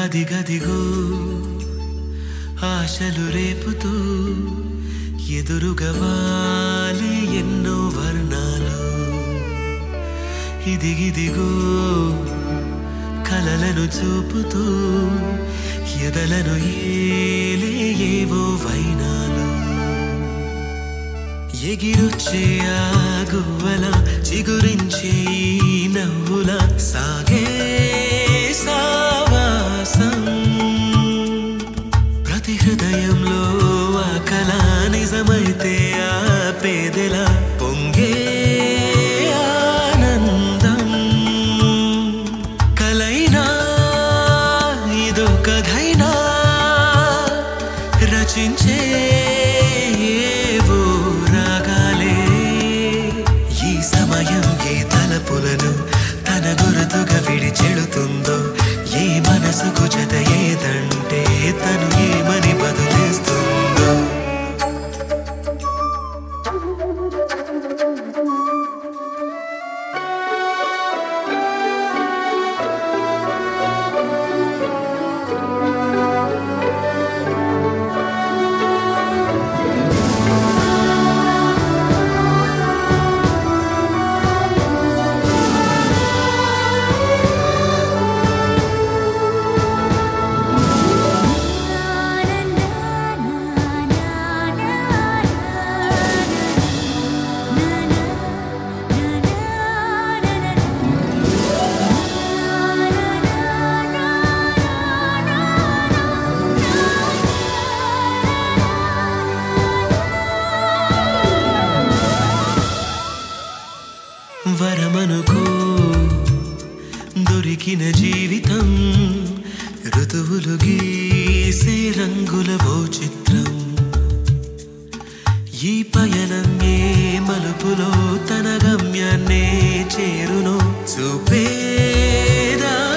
అదిగదిగో ఆశలు రేపుతూ ఎదురుగా వాలే ఎన్నో వర్ణాలు ఇదిగిదిగో కలలను చూపుతూ ఎదలను ఏలే ఏవో వైనాలు ఎగిరొచ్చే ఆ గువ్వల చిగురించే ఈ నవ్వుల సాగే సావాసం ప్రతి హృదయంలో ఆ కళ నిజమైతే ఆ పేదెల పొంగే ఆనందం కలైనా ఇదో కథైనా రచించే ఏవో రాగాలే ఈ సమయం ఏ తలపులను తన గురుతుగా విడిచెడుతుందో ఏ మనసుకు జత ఏదంటే తను ఏమని బదులిస్తుందో వరమనుకో దొరికిన జీవితం ఋతువులు గీసే రంగుల ఓ చిత్రం ఈ పయనం ఏ మలుపులో తన గమ్యాన్నే చేరునో చూపేదా